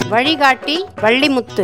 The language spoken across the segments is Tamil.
வழிகாட்டி வள்ளிமுத்து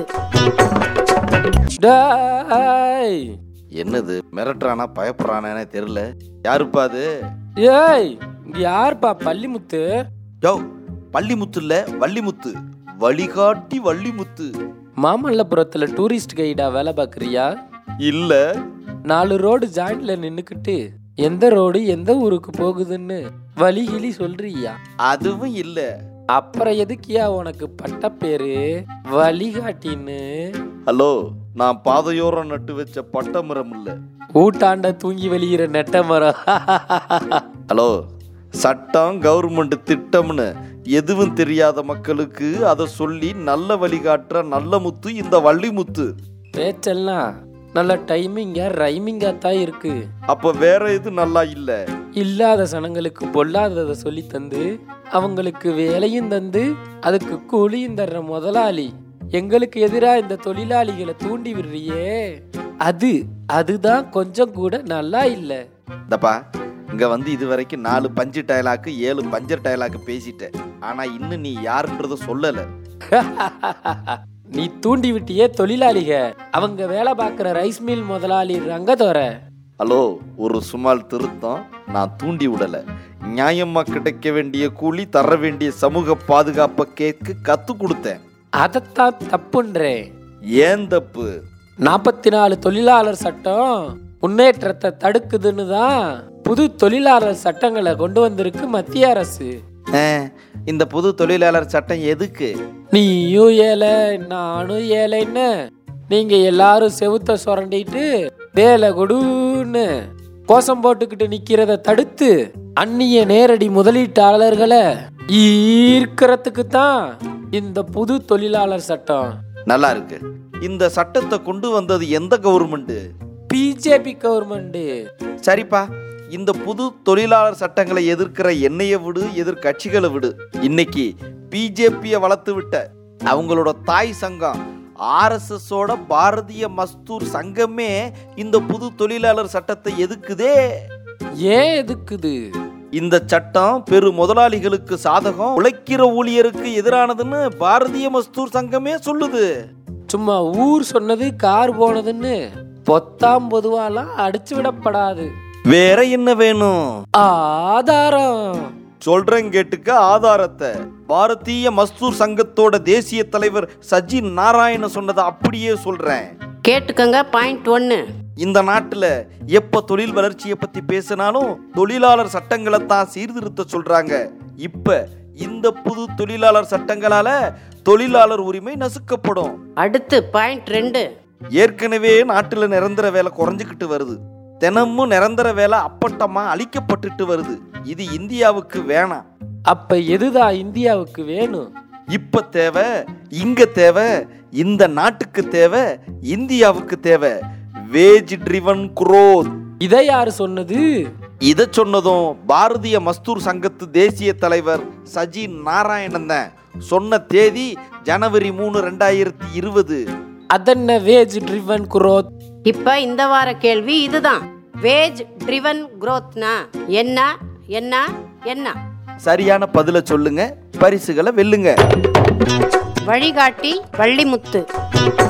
டேய் என்னது மிரட்டுறானா பயப்படுறானே தெரியல யாருப்பா அது ஏய் இங்க யாருப்பா பள்ளிமுத்து யோ பள்ளிமுத்து இல்ல வள்ளிமுத்து வழிகாட்டி வள்ளிமுத்து மாமல்லபுரத்துல டூரிஸ்ட் கைடா வேலை பார்க்குறியா இல்ல நாலு ரோடு ஜாயிண்ட்ல நின்னுக்கிட்டு எந்த ரோடு எந்த ஊருக்கு போகுதுன்னு வழி கிளி சொல்றியா அதுவும் இல்ல அப்புறம் எதுக்கியா உனக்கு பட்ட பேரு வழிகாட்டின்னு ஹலோ நான் பாதையோரம் நட்டு வச்ச பட்ட மரம் இல்ல ஊட்டாண்ட தூங்கி வெளியிற நெட்ட மரம் ஹலோ சட்டம் கவர்மெண்ட் திட்டம்னு எதுவும் தெரியாத மக்களுக்கு அதை சொல்லி நல்ல வழிகாட்டுற நல்ல முத்து இந்த வள்ளிமுத்து பேச்செல்லாம் நல்ல டைமிங்கா ரைமிங்கா தான் இருக்கு அப்ப வேற எது நல்லா இல்ல இல்லாத சனங்களுக்கு பொல்லாததை சொல்லி தந்து அவங்களுக்கு வேலையும் தந்து அதுக்கு கூலியும் தர்ற முதலாளி எங்களுக்கு எதிரா இந்த தொழிலாளிகளை தூண்டி விடுறியே அது அதுதான் கொஞ்சம் கூட நல்லா இல்ல இந்தப்பா இங்க வந்து இது வரைக்கும் நாலு பஞ்சு டயலாக்கு ஏழு பஞ்சர் டயலாக்கு பேசிட்ட ஆனா இன்னும் நீ யாருன்றத சொல்லல நீ தூண்டி விட்டியே தொழிலாளிக அவங்க வேலை பார்க்குற ரைஸ் மில் முதலாளி ரங்கதோர ஹலோ ஒரு சுமால் திருத்தம் நான் தூண்டி விடல நியாயமா கிடைக்க வேண்டிய கூலி தர வேண்டிய சமூக பாதுகாப்பை கேட்க கத்து கொடுத்தேன் அதைத்தான் தப்புன்றேன் ஏன் தப்பு நாற்பத்தி நாலு தொழிலாளர் சட்டம் முன்னேற்றத்தை தடுக்குதுன்னு தான் புது தொழிலாளர் சட்டங்களை கொண்டு வந்திருக்கு மத்திய அரசு ஆ, இந்த புது தொழிலாளர் சட்டம் எதுக்கு நீயும் ஏழை நானும் ஏழைன்னு நீங்க எல்லாரும் செவுத்த சுரண்டிட்டு வேலை கொடுன்னு கோஷம் போட்டுக்கிட்டு நிக்கிறத தடுத்து அந்நிய நேரடி முதலீட்டாளர்களை ஈர்க்கறதுக்கு தான் இந்த புது தொழிலாளர் சட்டம் நல்லா இருக்கு இந்த சட்டத்தை கொண்டு வந்தது எந்த கவர்மெண்ட் பிஜேபி கவர்மெண்ட் சரிப்பா இந்த புது தொழிலாளர் சட்டங்களை எதிர்க்கிற என்னைய விடு எதிர் கட்சிகளை விடு இன்னைக்கு பிஜேபியை வளர்த்து விட்ட அவங்களோட தாய் சங்கம் ஆர்எஸ்எஸோட பாரதிய மஸ்தூர் சங்கமே இந்த புது தொழிலாளர் சட்டத்தை எதுக்குதே ஏன் எதுக்குது இந்த சட்டம் பெரு முதலாளிகளுக்கு சாதகம் உழைக்கிற ஊழியருக்கு எதிரானதுன்னு பாரதிய மஸ்தூர் சங்கமே சொல்லுது சும்மா ஊர் சொன்னது கார் போனதுன்னு பொத்தாம் பொதுவாலாம் அடிச்சு விடப்படாது வேற என்ன வேணும் ஆதாரம் சொல்றேன் கேட்டுக்க ஆதாரத்தை பாரதிய மஸ்தூர் சங்கத்தோட தேசிய தலைவர் சஜி நாராயண சொன்னதை அப்படியே சொல்றேன் கேட்டுக்கங்க பாயிண்ட் ஒன்று இந்த நாட்டுல எப்ப தொழில் வளர்ச்சியை பத்தி பேசினாலும் தொழிலாளர் சட்டங்களை தான் சீர்திருத்த சொல்றாங்க இப்ப இந்த புது தொழிலாளர் சட்டங்களால தொழிலாளர் உரிமை நசுக்கப்படும் அடுத்து பாயிண்ட் ரெண்டு ஏற்கனவே நாட்டுல நிரந்தர வேலை குறைஞ்சுக்கிட்டு வருது தினமும் நிரந்தர வேலை அப்பட்டமா அழிக்கப்பட்டுட்டு வருது இது இந்தியாவுக்கு வேணாம் அப்ப எதுதான் இந்தியாவுக்கு வேணும் இப்ப தேவை இங்க தேவை இந்த நாட்டுக்கு தேவை இந்தியாவுக்கு தேவை வேஜ் ட்ரிவன் குரோத் இதை யாரு சொன்னது இத சொன்னதும் பாரதிய மஸ்தூர் சங்கத்து தேசிய தலைவர் சஜி நாராயணன் தான் சொன்ன தேதி ஜனவரி மூணு ரெண்டாயிரத்தி இருபது அதென்ன வேஜ் ட்ரிவன் குரோத் இப்போ இந்த வார கேள்வி இதுதான் வேஜ் ட்ரிவன் growthனா என்ன என்ன என்ன சரியான பதில சொல்லுங்க பரிசுகளை வெல்லுங்க வழிகாட்டி வள்ளிமுத்து